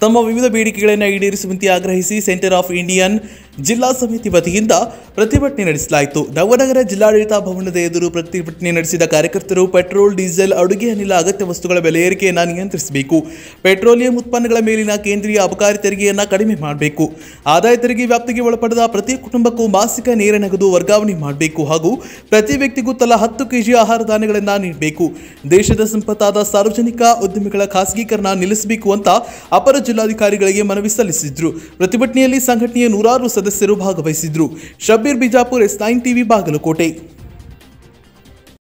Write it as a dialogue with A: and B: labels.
A: ತಮ್ಮ ವಿವಿಧ ಬೇಡಿಕೆಗಳನ್ನು ಈಡೇರಿಸುವಂತೆ ಆಗ್ರಹಿಸಿ ಸೆಂಟರ್ ಆಫ್ ಇಂಡಿಯನ್ ಜಿಲ್ಲಾ ಸಮಿತಿ ವತಿಯಿಂದ ಪ್ರತಿಭಟನೆ ನಡೆಸಲಾಯಿತು ನವನಗರ ಜಿಲ್ಲಾಡಳಿತ ಭವನದ ಎದುರು ಪ್ರತಿಭಟನೆ ನಡೆಸಿದ ಕಾರ್ಯಕರ್ತರು ಪೆಟ್ರೋಲ್ ಡೀಸೆಲ್ ಅಡುಗೆ ಅನಿಲ ಅಗತ್ಯ ವಸ್ತುಗಳ ಬೆಲೆ ಏರಿಕೆಯನ್ನು ನಿಯಂತ್ರಿಸಬೇಕು ಪೆಟ್ರೋಲಿಯಂ ಉತ್ಪನ್ನಗಳ ಮೇಲಿನ ಕೇಂದ್ರೀಯ ಅಬಕಾರಿ ತೆರಿಗೆಯನ್ನು ಕಡಿಮೆ ಮಾಡಬೇಕು ಆದಾಯ ತೆರಿಗೆ ವ್ಯಾಪ್ತಿಗೆ ಒಳಪಡದ ಪ್ರತಿ ಕುಟುಂಬಕ್ಕೂ ಮಾಸಿಕ ನೇರ ನಗದು ವರ್ಗಾವಣೆ ಮಾಡಬೇಕು ಹಾಗೂ ಪ್ರತಿ ವ್ಯಕ್ತಿಗೂ ತಲಾ ಹತ್ತು ಕೆಜಿ ಆಹಾರ ಧಾನ್ಯಗಳನ್ನು ನೀಡಬೇಕು ದೇಶದ ಸಂಪತ್ತಾದ ಸಾರ್ವಜನಿಕ ಉದ್ಯಮಿಗಳ ಖಾಸಗೀಕರಣ ನಿಲ್ಲಿಸಬೇಕು ಅಂತ ಅಪರ ಜಿಲ್ಲಾಧಿಕಾರಿಗಳಿಗೆ ಮನವಿ ಸಲ್ಲಿಸಿದ್ರು ಪ್ರತಿಭಟನೆಯಲ್ಲಿ ಸಂಘಟನೆಯ ನೂರಾರು ಸದಸ್ಯರು ಭಾಗವಹಿಸಿದ್ರು Shabbir Bijapur S nine TV Bagalkot